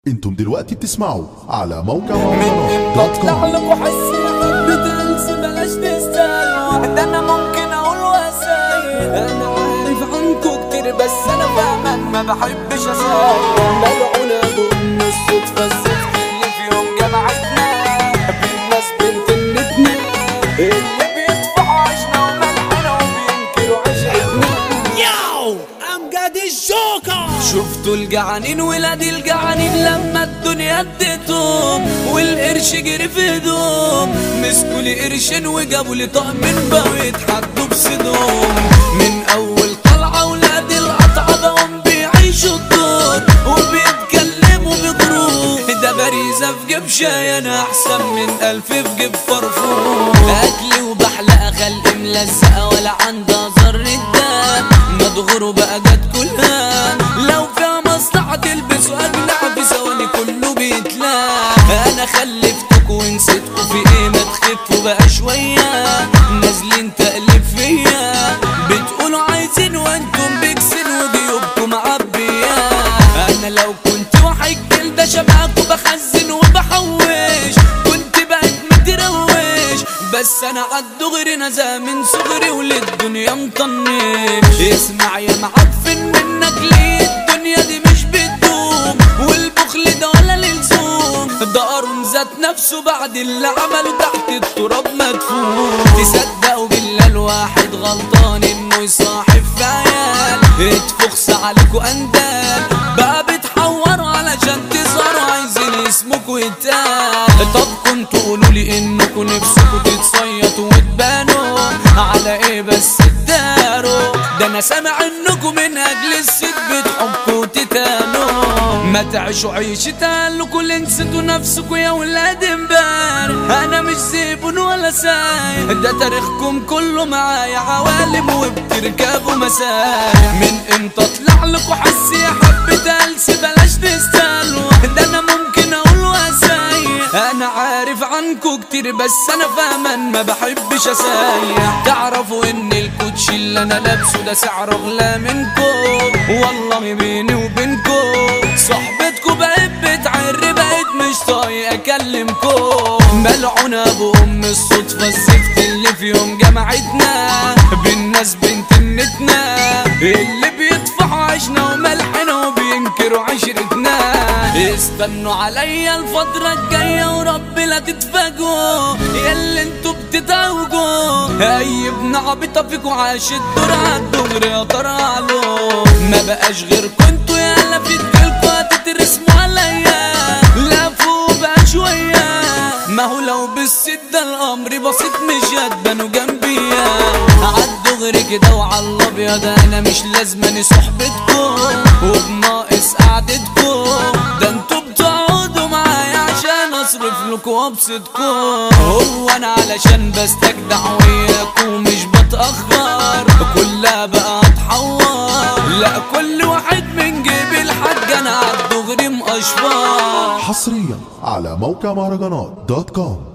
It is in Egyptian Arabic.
انتم دلوقتي بتسمعوا على موقع من دوت بطلع كوم لك وحس بتنس بلاش تستاهل ده انا ممكن اقول واسايل انا عارف عنكو كتير بس انا فاهمك ما بحبش اسايل ملعونة بأم الصدفة الصدفة اللي في يوم جمعتنا بالناس بنت النتنا اللي بيدفعوا عشنا وملحنا وبينكروا عشرتنا Yo, I'm got this joker. شفتوا الجعانين ولاد الجعانين لما الدنيا اديتهم والقرش جري في هدوم مسكوا لي قرشين وجابوا لي طقمين بقوا يتحدوا بصدهم من اول طلعه ولاد القطعه بقوا بيعيشوا الدور وبيتكلموا بغرور ده باريزه في جيب شاي انا احسن من الف في جيب فرفور اكل وبحلقه خلق ملزقه ولا عندها ذره دم مدغور بقى جت كلها لو فيها مصلحه تلبسوا اجنحه في ثواني كله بيتلام انا خلفتكوا ونسيتكوا في ايه ما تخفوا بقى شويه نازلين تقلب فيا بتقولوا عايزين وانتم بيكسن وجيوبكم معبيه انا لو كنت واحد جلده شبهكوا بخزن وبحوش كنت بقيت متروش بس انا عالدغري نزا من صغري وللدنيا مطنش اسمع يا معفن منك ليه الدنيا دي مش بتدوم والبخل ده ولا للزوم ده قارون ذات نفسه بعد اللي عمله تحت التراب مدفون تصدقوا بالله الواحد غلطان انه يصاحب في عيال اتفخس عليكوا اندال بقى بتحوروا علشان تظهروا عايزين اسمكوا يتقال طب كنتوا قولوا لي انكوا نفسكوا تتصيطوا وتبانوا على ايه بس تداروا ده انا سامع انكوا من اجل الست بتحبوا تتانوا ما تعيشوا عيشة تهلكوا اللي نسيتوا نفسكوا يا ولاد امبارح انا مش زيبون ولا سايق ده تاريخكم كله معايا عوالم وبتركبوا مسايا من امتى اطلع لكوا حس يا حبة هلس بلاش تستاهلوا ده انا ممكن اقول واسايق انا عارف عنكوا كتير بس انا فاهمان ما بحبش اسايق تعرفوا ان الكوتش اللي انا لابسه ده سعره اغلى منكم والله بيني وبينكم صحبتكم بقت بتعر بقيت مش طايق اكلمكم ملعونة بأم الصدفة الزفت اللي في يوم جمعتنا بالناس بنت النتنا اللي بيدفعوا عشنا وملحنا وبينكروا عشرتنا استنوا عليا الفترة الجاية ورب لا تتفاجئوا يا اللي انتوا بتتعوجوا اي ابن عبيطة فيكوا عاش الدور عالدغري يا ترى له ما بقاش غيركوا انتوا يا في تجيلكوا هتترسموا عليا لا فوق بقى شوية ما هو لو بالسدة الامر بسيط مش هتبانوا جنبيا عالدغري كده وعلى الابيض انا مش لازماني صحبتكم وبناقص قعدتكم ده انتوا بتقعدوا معايا عشان اصرف لكم وابسطكم هو انا علشان بستجدع وياكم مش بتاخر كلها بقى اتحور لا كل واحد من جيب الحاج انا عالدغري مقشفر حصريا على موقع مهرجانات دوت كوم